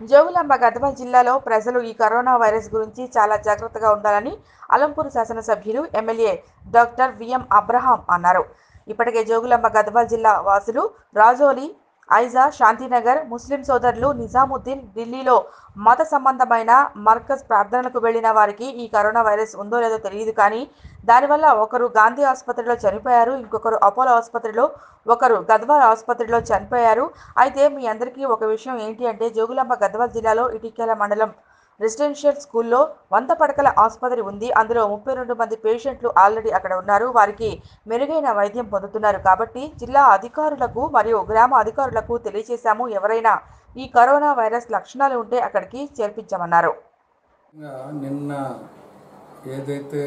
జోగులాంబ గద్వాల్ జిల్లాలో ప్రజలు ఈ కరోనా వైరస్ గురించి చాలా జాగ్రత్తగా ఉండాలని అలంపూర్ శాసనసభ్యులు ఎమ్మెల్యే డాక్టర్ విఎం అబ్రహాం అన్నారు ఇప్పటికే జోగులాంబ గద్వాల్ జిల్లా వాసులు రాజోలి ఐజా శాంతినగర్ ముస్లిం సోదరులు నిజాముద్దీన్ ఢిల్లీలో మత సంబంధమైన మర్కజ్ ప్రార్థనలకు వెళ్లిన వారికి ఈ కరోనా వైరస్ ఉందో లేదో తెలియదు కానీ దానివల్ల ఒకరు గాంధీ ఆసుపత్రిలో చనిపోయారు ఇంకొకరు అపోలో ఆసుపత్రిలో ఒకరు గద్వాల్ ఆసుపత్రిలో చనిపోయారు అయితే మీ అందరికీ ఒక విషయం ఏంటి అంటే జోగులాంబ గద్వాల్ జిల్లాలో ఇటిక్యాల మండలం రెసిడెన్షియల్ స్కూల్లో వంద పడకల ఆసుపత్రి ఉంది అందులో ముప్పై రెండు మంది పేషెంట్లు ఆల్రెడీ అక్కడ ఉన్నారు వారికి మెరుగైన వైద్యం పొందుతున్నారు కాబట్టి జిల్లా అధికారులకు మరియు గ్రామ అధికారులకు తెలియజేశాము ఎవరైనా ఈ కరోనా వైరస్ లక్షణాలు ఉంటే అక్కడికి చేర్పించమన్నారు ఇంకా నిన్న ఏదైతే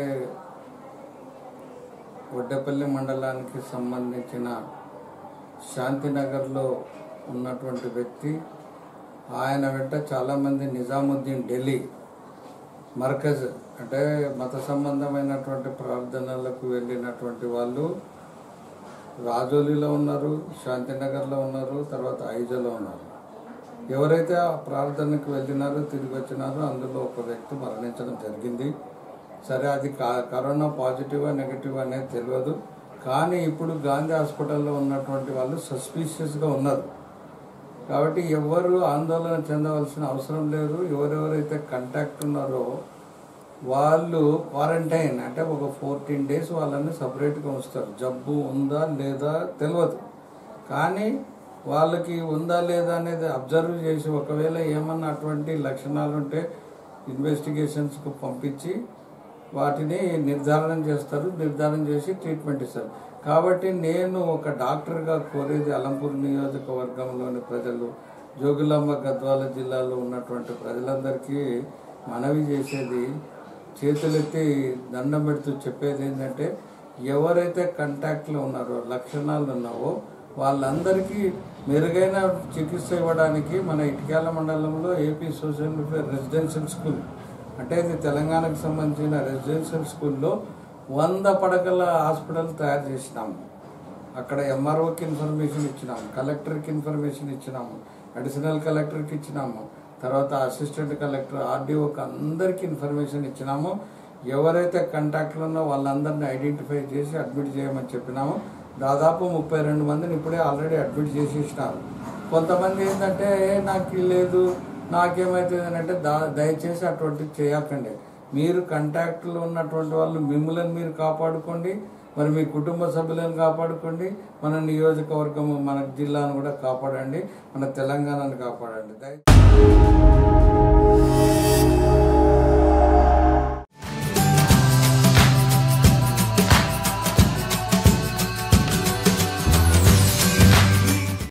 వడ్డేపల్లి మండలానికి సంబంధించిన శాంతినగర్లో ఉన్నటువంటి వ్యక్తి ఆయన వెంట చాలామంది నిజాముద్దీన్ ఢిల్లీ మర్కజ్ అంటే మత సంబంధమైనటువంటి ప్రార్థనలకు వెళ్ళినటువంటి వాళ్ళు రాజోలిలో ఉన్నారు శాంతినగర్లో ఉన్నారు తర్వాత ఐజలో ఉన్నారు ఎవరైతే ఆ ప్రార్థనకు వెళ్ళినారో తిరిగి వచ్చినారో అందులో ఒక వ్యక్తి మరణించడం జరిగింది సరే అది కా- కరోనా పాజిటివ్ నెగిటివ్ అనేది తెలియదు కానీ ఇప్పుడు గాంధీ హాస్పిటల్లో ఉన్నటువంటి వాళ్ళు సస్పీషియస్గా ఉన్నారు కాబట్టి ఎవరు ఆందోళన చెందవలసిన అవసరం లేదు ఎవరెవరైతే కంటాక్ట్ ఉన్నారో వాళ్ళు క్వారంటైన్ అంటే ఒక ఫోర్టీన్ డేస్ వాళ్ళని సపరేట్గా ఉంచుతారు జబ్బు ఉందా లేదా తెలియదు కానీ వాళ్ళకి ఉందా లేదా అనేది అబ్జర్వ్ చేసి ఒకవేళ ఏమన్నా అటువంటి లక్షణాలు ఉంటే ఇన్వెస్టిగేషన్స్కు పంపించి వాటిని నిర్ధారణ చేస్తారు నిర్ధారణ చేసి ట్రీట్మెంట్ ఇస్తారు కాబట్టి నేను ఒక డాక్టర్గా కోరేది అలంపూర్ నియోజకవర్గంలోని ప్రజలు జోగులాంబ గద్వాల జిల్లాలో ఉన్నటువంటి ప్రజలందరికీ మనవి చేసేది చేతులెత్తి దండం పెడుతూ చెప్పేది ఏంటంటే ఎవరైతే కాంటాక్ట్లో ఉన్నారో లక్షణాలు ఉన్నావో వాళ్ళందరికీ మెరుగైన చికిత్స ఇవ్వడానికి మన ఇటిక్యాల మండలంలో AP social welfare residential school అంటే ఇది తెలంగాణకు సంబంధించిన రెసిడెన్షియల్ స్కూల్లో వంద పడకల హాస్పిటల్ తయారు చేసినాము అక్కడ ఎంఆర్ఓకి ఇన్ఫర్మేషన్ ఇచ్చినాము కలెక్టర్కి ఇన్ఫర్మేషన్ ఇచ్చినాము అడిషనల్ కలెక్టర్కి ఇచ్చినాము తర్వాత అసిస్టెంట్ కలెక్టర్ ఆర్డీఓకి అందరికీ ఇన్ఫర్మేషన్ ఇచ్చినాము ఎవరైతే కాంటాక్ట్లో ఉన్నో వాళ్ళందరినీ ఐడెంటిఫై చేసి అడ్మిట్ చేయమని చెప్పినాము దాదాపు ముప్పై రెండు మందిని ఇప్పుడే ఆల్రెడీ అడ్మిట్ చేసేసినారు కొంతమంది ఏంటంటే "ఏ, నాకు ఇది లేదు నాకేమవుతుంది అని అంటే దా దయచేసి అటువంటివి చేయకండి మీరు కాంటాక్ట్లో ఉన్నటువంటి వాళ్ళు మిమ్మల్ని మీరు కాపాడుకోండి మరి మీ కుటుంబ సభ్యులను కాపాడుకోండి మన నియోజకవర్గం మన జిల్లాను కూడా కాపాడండి మన తెలంగాణను కాపాడండి దయ